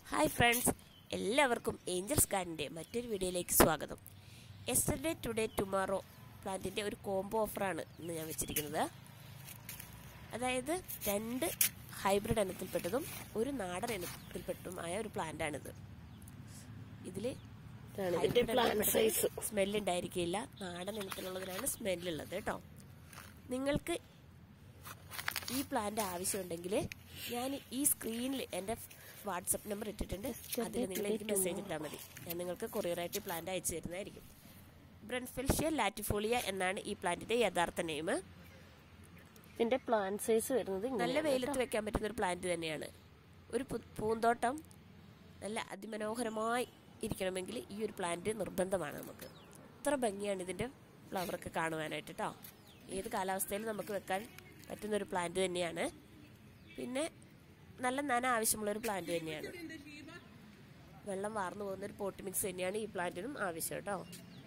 hi friends എല്ലാവർക്കും Angels ഗാർഡൻ്റെ മറ്റൊരു വീഡിയോയിലേക്ക് സ്വാഗതം എസ്റ്റർഡേ ടുഡേ ടുമാറോ പ്ലാന്റിൻ്റെ ഒരു കോംബോ ഓഫറാണ് ഇന്ന് ഞാൻ വെച്ചിരിക്കുന്നത് അതായത് രണ്ട് ഹൈബ്രിഡ് ഇനത്തിൽപ്പെട്ടതും ഒരു നാടൻ ഇനത്തിൽപ്പെട്ടതുമായ ഒരു പ്ലാന്റാണിത് ഇതിൽ ഇതാണ് ഇതിന്റെ പ്ലാന്റ് സൈസ് സ്മെല്ല് ഉണ്ടായിരിക്കില്ല നാടൻ ഇനത്തിലുള്ളതിനാണ് സ്മെല്ലുള്ളത് കേട്ടോ നിങ്ങൾക്ക് ഈ പ്ലാന്റ് ആവശ്യമുണ്ടെങ്കിൽ ഞാൻ ഈ സ്ക്രീനിൽ എൻ്റെ വാട്സപ്പ് നമ്പർ ഇട്ടിട്ടുണ്ട് അതിൽ നിങ്ങൾ എനിക്ക് മെസ്സേജ് ഇട്ടാൽ മതി ഞാൻ നിങ്ങൾക്ക് കൊറിയറായിട്ട് പ്ലാന്റ് അയച്ചു തരുന്നതായിരിക്കും ബ്രൺഫെൽഷ്യ ലാറ്റിഫോളിയ എന്നാണ് ഈ പ്ലാന്റിൻ്റെ യഥാർത്ഥ നെയിം ഇതിന്റെ പ്ലാന്റ് സൈസ് വരുന്നത് നല്ല ഇങ്ങനെയാണ് വെയിലത്ത് വെക്കാൻ പറ്റുന്ന ഒരു പ്ലാന്റ് തന്നെയാണ് ഒരു പു- പൂന്തോട്ടം നല്ല അതിമനോഹരമായി ഇരിക്കണമെങ്കിൽ ഈ ഒരു പ്ലാന്റ് നിർബന്ധമാണ് നമുക്ക് അത്ര ഭംഗിയാണ് ഇതിൻ്റെ ഫ്ലവറൊക്കെ കാണുവാനായിട്ട് കേട്ടോ ഏത് കാലാവസ്ഥയിലും നമുക്ക് വെക്കാൻ പറ്റുന്ന ഒരു പ്ലാന്റ് തന്നെയാണ് പിന്നെ നല്ല നന ആവശ്യമുള്ള ഒരു പ്ലാന്റ് തന്നെയാണ് വെള്ളം വാർന്നു പോകുന്ന ഒരു പോട്ട് മിക്സ് തന്നെയാണ് ഈ പ്ലാന്റിനും ആവശ്യം കേട്ടോ